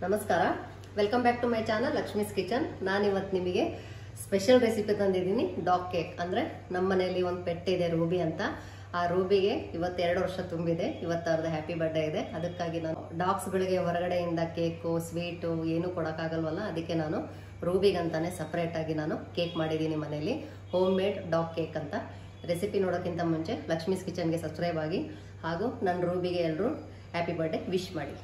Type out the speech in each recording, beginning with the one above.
ನಮಸ್ಕಾರ welcome back to my channel Lakshmi's kitchen ನಾನು ಇವತ್ತು ನಿಮಗೆ ಸ್ಪೆಷಲ್ ರೆಸಿಪಿ ತಂದಿದ್ದೀನಿ ಡಾಗ್ ಕೇಕ್ ಅಂದರೆ ನಮ್ಮ ಮನೆಯಲ್ಲಿ ಒಂದು ಪೆಟ್ ಇದೆ ರೂಬಿ ಅಂತ ಆ ರೂಬಿಗೆ ಇವತ್ತು ಎರಡು ವರ್ಷ ತುಂಬಿದೆ ಇವತ್ತು ಅವ್ರದ್ದು ಹ್ಯಾಪಿ ಬರ್ಡೇ ಇದೆ ಅದಕ್ಕಾಗಿ ನಾನು ಡಾಗ್ಸ್ಗಳಿಗೆ ಹೊರಗಡೆಯಿಂದ ಕೇಕು ಸ್ವೀಟು ಏನೂ ಕೊಡೋಕ್ಕಾಗಲ್ವಲ್ಲ ಅದಕ್ಕೆ ನಾನು ರೂಬಿಗಂತಾನೆ ಸಪ್ರೇಟ್ ಆಗಿ ನಾನು ಕೇಕ್ ಮಾಡಿದ್ದೀನಿ ಮನೆಯಲ್ಲಿ ಹೋಮ್ ಮೇಡ್ ಡಾಗ್ ಕೇಕ್ ಅಂತ ರೆಸಿಪಿ ನೋಡೋಕ್ಕಿಂತ ಮುಂಚೆ ಲಕ್ಷ್ಮೀಸ್ ಕಿಚನ್ಗೆ ಸಬ್ಸ್ಕ್ರೈಬ್ ಆಗಿ ಹಾಗೂ ನನ್ನ ರೂಬಿಗೆ ಎಲ್ಲರೂ ಹ್ಯಾಪಿ ಬರ್ಡೇ ವಿಶ್ ಮಾಡಿ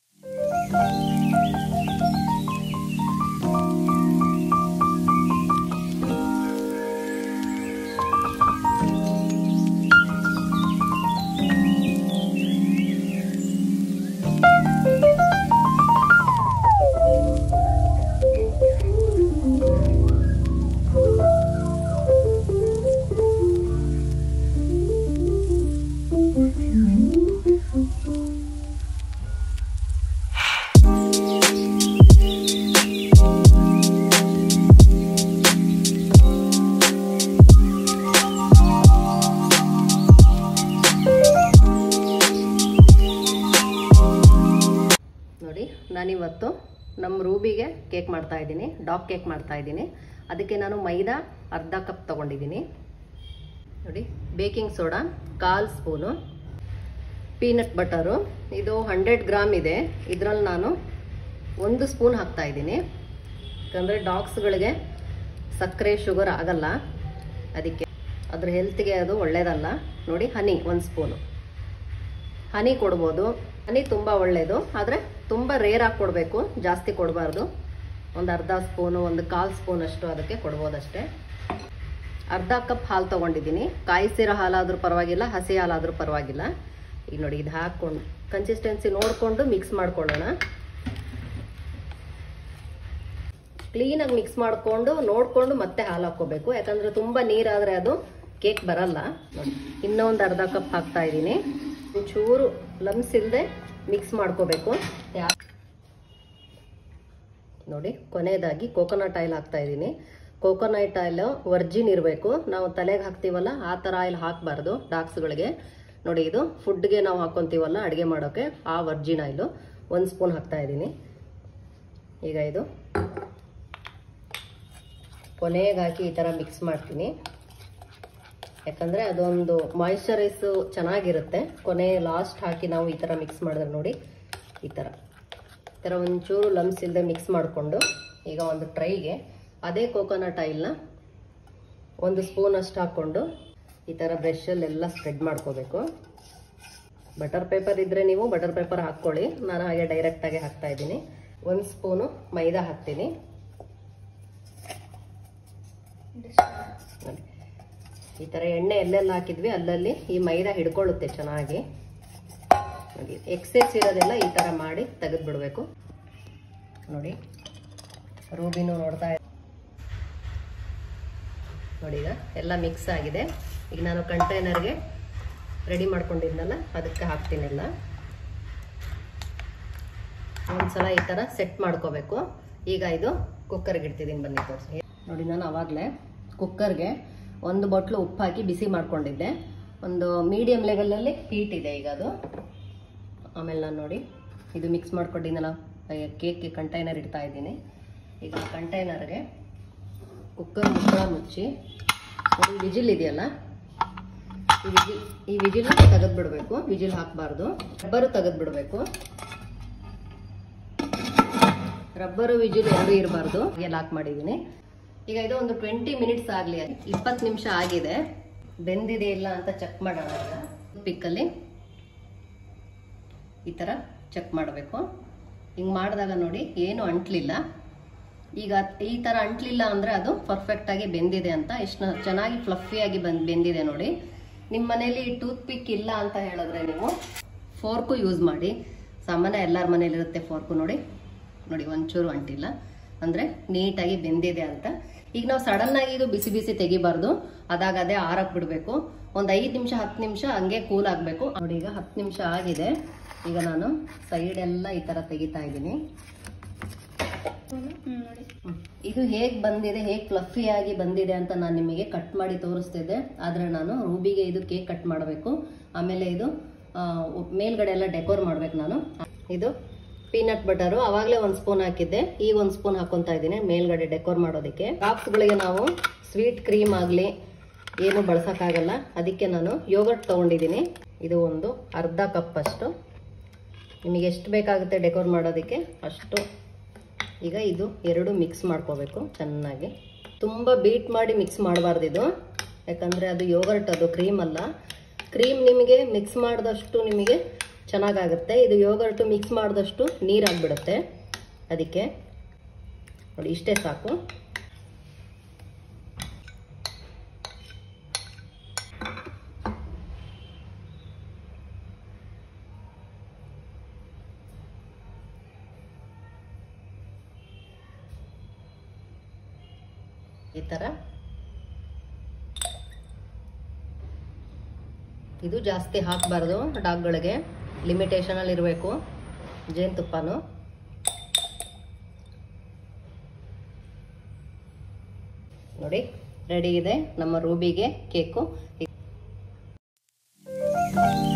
ನೋಡಿ ನಾನಿವತ್ತು ನಮ್ಮ ರೂಬಿಗೆ ಕೇಕ್ ಮಾಡ್ತಾ ಇದ್ದೀನಿ ಡಾಗ್ ಕೇಕ್ ಮಾಡ್ತಾ ಇದ್ದೀನಿ ಅದಕ್ಕೆ ನಾನು ಮೈದಾ ಅರ್ಧ ಕಪ್ ತಗೊಂಡಿದ್ದೀನಿ ನೋಡಿ ಬೇಕಿಂಗ್ ಸೋಡಾ ಕಾಲು ಸ್ಪೂನು ಪೀನಟ್ ಬಟರು ಇದು ಹಂಡ್ರೆಡ್ ಗ್ರಾಮ್ ಇದೆ ಇದರಲ್ಲಿ ನಾನು ಒಂದು ಸ್ಪೂನ್ ಹಾಕ್ತಾ ಇದ್ದೀನಿ ಯಾಕಂದರೆ ಡಾಗ್ಸ್ಗಳಿಗೆ ಸಕ್ಕರೆ ಶುಗರ್ ಆಗಲ್ಲ ಅದಕ್ಕೆ ಅದ್ರ ಹೆಲ್ತ್ಗೆ ಅದು ಒಳ್ಳೇದಲ್ಲ ನೋಡಿ ಹನಿ ಒಂದು ಸ್ಪೂನು ಹನಿ ಕೊಡ್ಬೋದು ಹನಿ ತುಂಬ ಒಳ್ಳೆಯದು ಆದರೆ ತುಂಬ ರೇರ್ ಆಗಿ ಕೊಡಬೇಕು ಜಾಸ್ತಿ ಕೊಡಬಾರ್ದು ಒಂದು ಅರ್ಧ ಸ್ಪೂನು ಒಂದು ಕಾಲು ಸ್ಪೂನ್ ಅಷ್ಟು ಅದಕ್ಕೆ ಕೊಡ್ಬೋದಷ್ಟೇ ಅರ್ಧ ಕಪ್ ಹಾಲು ತೊಗೊಂಡಿದ್ದೀನಿ ಕಾಯಿಸಿರೋ ಹಾಲಾದರೂ ಪರವಾಗಿಲ್ಲ ಹಸಿ ಹಾಲಾದರೂ ಪರವಾಗಿಲ್ಲ ಈಗ ನೋಡಿ ಇದು ಹಾಕ್ಕೊಂಡು ಕನ್ಸಿಸ್ಟೆನ್ಸಿ ನೋಡಿಕೊಂಡು ಮಿಕ್ಸ್ ಮಾಡ್ಕೊಳ್ಳೋಣ ಕ್ಲೀನಾಗಿ ಮಿಕ್ಸ್ ಮಾಡಿಕೊಂಡು ನೋಡಿಕೊಂಡು ಮತ್ತೆ ಹಾಲು ಹಾಕ್ಕೋಬೇಕು ಯಾಕಂದರೆ ತುಂಬ ನೀರಾದರೆ ಅದು ಕೇಕ್ ಬರಲ್ಲ ನೋಡಿ ಇನ್ನೊಂದು ಅರ್ಧ ಕಪ್ ಹಾಕ್ತಾ ಇದ್ದೀನಿ ಒಂಚೂರು ಲಮ್ಸ್ ಇಲ್ಲದೆ ಮಿಕ್ಸ್ ಮಾಡ್ಕೋಬೇಕು ನೋಡಿ ಕೊನೆಯದಾಗಿ ಕೋಕೋನಟ್ ಆಯಿಲ್ ಹಾಕ್ತಾ ಇದ್ದೀನಿ ಕೋಕೋನಟ್ ಆಯಿಲ್ ವರ್ಜಿನ್ ಇರಬೇಕು ನಾವು ತಲೆಗೆ ಹಾಕ್ತೀವಲ್ಲ ಆ ಥರ ಆಯಿಲ್ ಹಾಕಬಾರ್ದು ಡಾಕ್ಸ್ಗಳಿಗೆ ನೋಡಿ ಇದು ಫುಡ್ಗೆ ನಾವು ಹಾಕ್ಕೊಂತೀವಲ್ಲ ಅಡುಗೆ ಮಾಡೋಕ್ಕೆ ಆ ವರ್ಜಿನ್ ಆಯಿಲು ಒಂದು ಸ್ಪೂನ್ ಹಾಕ್ತಾ ಇದ್ದೀನಿ ಈಗ ಇದು ಕೊನೆಗೆ ಹಾಕಿ ಈ ಥರ ಮಿಕ್ಸ್ ಮಾಡ್ತೀನಿ ಯಾಕಂದರೆ ಅದೊಂದು ಮಾಯಿಶ್ಚರೈಸು ಚೆನ್ನಾಗಿರುತ್ತೆ ಕೊನೆ ಲಾಸ್ಟ್ ಹಾಕಿ ನಾವು ಈ ಥರ ಮಿಕ್ಸ್ ಮಾಡಿದ್ರೆ ನೋಡಿ ಈ ಥರ ಈ ಥರ ಒಂಚೂರು ಲಮ್ಸ್ ಇಲ್ಲದೆ ಮಿಕ್ಸ್ ಮಾಡಿಕೊಂಡು ಈಗ ಒಂದು ಟ್ರೈಗೆ ಅದೇ ಕೋಕೋನಟ್ ಆಯಿಲ್ನ ಒಂದು ಸ್ಪೂನ್ ಅಷ್ಟು ಹಾಕ್ಕೊಂಡು ಈ ಥರ ಬ್ರಷಲ್ಲೆಲ್ಲ ಸ್ಪ್ರೆಡ್ ಮಾಡ್ಕೋಬೇಕು ಬಟರ್ ಪೇಪರ್ ಇದ್ದರೆ ನೀವು ಬಟರ್ ಪೇಪರ್ ಹಾಕ್ಕೊಳ್ಳಿ ನಾನು ಹಾಗೆ ಡೈರೆಕ್ಟಾಗಿ ಹಾಕ್ತಾ ಇದ್ದೀನಿ ಒಂದು ಸ್ಪೂನು ಮೈದಾ ಹಾಕ್ತೀನಿ ನೋಡಿ ಈ ಥರ ಎಣ್ಣೆ ಎಲ್ಲೆಲ್ಲ ಹಾಕಿದ್ವಿ ಅಲ್ಲಲ್ಲಿ ಈ ಮೈದಾ ಹಿಡ್ಕೊಳ್ಳುತ್ತೆ ಚೆನ್ನಾಗಿ ನೋಡಿ ಎಕ್ಸೆಸ್ ಇರೋದೆಲ್ಲ ಈ ಥರ ಮಾಡಿ ತೆಗೆದ್ಬಿಡ್ಬೇಕು ನೋಡಿ ರೂಬಿನೂ ನೋಡ್ತಾ ನೋಡಿ ಈಗ ಎಲ್ಲ ಮಿಕ್ಸ್ ಆಗಿದೆ ಈಗ ನಾನು ಕಂಟೈನರ್ಗೆ ರೆಡಿ ಮಾಡ್ಕೊಂಡಿದ್ನಲ್ಲ ಅದಕ್ಕೆ ಹಾಕ್ತೀನೆಲ್ಲ ಒಂದ್ಸಲ ಈ ಥರ ಸೆಟ್ ಮಾಡ್ಕೋಬೇಕು ಈಗ ಇದು ಕುಕ್ಕರ್ಗೆ ಇಡ್ತಿದ್ದೀನಿ ಬನ್ನಿ ತೋರಿಸಿ ನೋಡಿ ನಾನು ಆವಾಗಲೇ ಕುಕ್ಕರ್ಗೆ ಒಂದು ಬಟ್ಲು ಉಪ್ಪು ಹಾಕಿ ಬಿಸಿ ಮಾಡ್ಕೊಂಡಿದ್ದೆ ಒಂದು ಮೀಡಿಯಮ್ ಲೆವೆಲಲ್ಲಿ ಹೀಟ್ ಇದೆ ಈಗ ಅದು ಆಮೇಲೆ ನಾನು ನೋಡಿ ಇದು ಮಿಕ್ಸ್ ಮಾಡ್ಕೊಂಡಿದ್ದೆನಲ್ಲ ಕೇಕ್ಗೆ ಕಂಟೈನರ್ ಇಡ್ತಾ ಇದ್ದೀನಿ ಈಗ ಕಂಟೈನರ್ಗೆ ಕುಕ್ಕರ್ ಮುಚ್ಚಳ ಮುಚ್ಚಿ ನೋಡಿ ವಿಜಿಲ್ ಇದೆಯಲ್ಲ ಈ ವಿಜಿಲ್ ಈ ವಿಜಿಲ್ ತೆಗೆದ್ಬಿಡ್ಬೇಕು ವಿಜಿಲ್ ಹಾಕಬಾರ್ದು ರಬ್ಬರು ತೆಗೆದ್ಬಿಡ್ಬೇಕು ರಬ್ಬರು ವಿಜಿಲ್ ಎರಡು ಇರಬಾರ್ದು ಎಲ್ಲ ಲಾಕ್ ಮಾಡಿದ್ದೀನಿ ಈಗ ಇದು ಒಂದು ಟ್ವೆಂಟಿ ಮಿನಿಟ್ಸ್ ಆಗಲಿ ಇಪ್ಪತ್ತು ನಿಮಿಷ ಆಗಿದೆ ಬೆಂದಿದೆ ಇಲ್ಲ ಅಂತ ಚೆಕ್ ಮಾಡೋಣ ಈಗ ಪಿಕ್ಕಲ್ಲಿ ಈ ಥರ ಚೆಕ್ ಮಾಡಬೇಕು ಹಿಂಗೆ ಮಾಡಿದಾಗ ನೋಡಿ ಏನು ಅಂಟ್ಲಿಲ್ಲ ಈಗ ಈ ಥರ ಅಂಟ್ಲಿಲ್ಲ ಅಂದರೆ ಅದು ಪರ್ಫೆಕ್ಟಾಗಿ ಬೆಂದಿದೆ ಅಂತ ಎಷ್ಟು ಚೆನ್ನಾಗಿ ಫ್ಲಫಿಯಾಗಿ ಬಂದು ಬೆಂದಿದೆ ನೋಡಿ ನಿಮ್ಮ ಮನೇಲಿ ಟೂತ್ ಪಿಕ್ ಇಲ್ಲ ಅಂತ ಹೇಳಿದ್ರೆ ನೀವು ಫೋರ್ಕು ಯೂಸ್ ಮಾಡಿ ಸಾಮಾನ್ಯ ಎಲ್ಲರ ಮನೇಲಿರುತ್ತೆ ಫೋರ್ಕು ನೋಡಿ ನೋಡಿ ಒಂಚೂರು ಅಂಟಿಲ್ಲ ಅಂದರೆ ನೀಟಾಗಿ ಬೆಂದಿದೆ ಅಂತ ಈಗ ನಾವು ಸಡನ್ ಆಗಿ ಇದು ಬಿಸಿ ಬಿಸಿ ತೆಗಿಬಾರ್ದು ಅದಾಗ ಅದೇ ಆರಕ್ಕೆ ಬಿಡಬೇಕು ಒಂದು ಐದು ನಿಮಿಷ ಹತ್ತು ನಿಮಿಷ ಹಂಗೆ ಕೂಲ್ ಆಗಬೇಕು ನೋಡಿ ಈಗ ಹತ್ತು ನಿಮಿಷ ಆಗಿದೆ ಈಗ ನಾನು ಸೈಡ್ ಎಲ್ಲ ಈ ಥರ ತೆಗಿತಾ ಇದ್ದೀನಿ ಹ್ಮ್. ಇದು ಹೇಗ್ ಬಂದಿದೆ ಹೇಗ್ ಫ್ಲಫಿ ಆಗಿ ಬಂದಿದೆ ಅಂತ ನಾನು ನಿಮಗೆ ಕಟ್ ಮಾಡಿ ತೋರಿಸ್ತಿದ್ದೆ ಆದ್ರೆ ನಾನು ರೂಬಿಗೆ ಇದು ಕೇಕ್ ಕಟ್ ಮಾಡಬೇಕು ಆಮೇಲೆ ಇದು ಆ, ಮೇಲ್ಗಡೆ ಎಲ್ಲ ಡೆಕೋರ್ ಮಾಡ್ಬೇಕು ನಾನು ಇದು ಪೀನಟ್ ಬಟರು ಅವಾಗಲೇ ಒಂದು ಸ್ಪೂನ್ ಹಾಕಿದ್ದೆ ಈಗ ಒಂದು ಸ್ಪೂನ್ ಹಾಕೊತಾ ಇದ್ದೀನಿ ಮೇಲ್ಗಡೆ ಡೆಕೋರ್ ಮಾಡೋದಕ್ಕೆ ಗಳಿಗೆ ನಾವು ಸ್ವೀಟ್ ಕ್ರೀಮ್ ಆಗಲಿ ಏನು ಬಳಸೋಕ್ಕಾಗಲ್ಲ ಅದಕ್ಕೆ ನಾನು ಯೋಗರ್ಟ್ ತೊಗೊಂಡಿದ್ದೀನಿ ಇದು ಒಂದು ಅರ್ಧ ಕಪ್ ಅಷ್ಟು ನಿಮಗೆ ಎಷ್ಟು ಬೇಕಾಗುತ್ತೆ ಡೆಕೋರ್ ಮಾಡೋದಕ್ಕೆ ಅಷ್ಟು ಈಗ ಇದು ಎರಡು ಮಿಕ್ಸ್ ಮಾಡ್ಕೋಬೇಕು ಚೆನ್ನಾಗಿ ತುಂಬ ಬೀಟ್ ಮಾಡಿ ಮಿಕ್ಸ್ ಮಾಡಬಾರ್ದು ಇದು ಯಾಕಂದರೆ ಅದು ಯೋಗರ್ಟ್ ಅದು ಕ್ರೀಮ್ ಅಲ್ಲ ಕ್ರೀಮ್ ನಿಮಗೆ ಮಿಕ್ಸ್ ಮಾಡಿದಷ್ಟು ನಿಮಗೆ ಚೆನ್ನಾಗಾಗುತ್ತೆ ಇದು ಯೋಗರ್ಟು ಮಿಕ್ಸ್ ಮಾಡಿದಷ್ಟು ನೀರಾಗ್ಬಿಡುತ್ತೆ ಅದಕ್ಕೆ ನೋಡಿ ಇಷ್ಟೇ ಸಾಕು ಈ ಥರ ಇದು ಜಾಸ್ತಿ ಹಾಕಬಾರ್ದು ಡಾಗ್ಗಳಿಗೆ ಲಿಮಿಟೇಷನಲ್ಲಿ ಇರಬೇಕು ಜೇನುತುಪ್ಪನೂ ನೋಡಿ ರೆಡಿ ಇದೆ ನಮ್ಮ ರೂಬಿಗೆ ಕೇಕು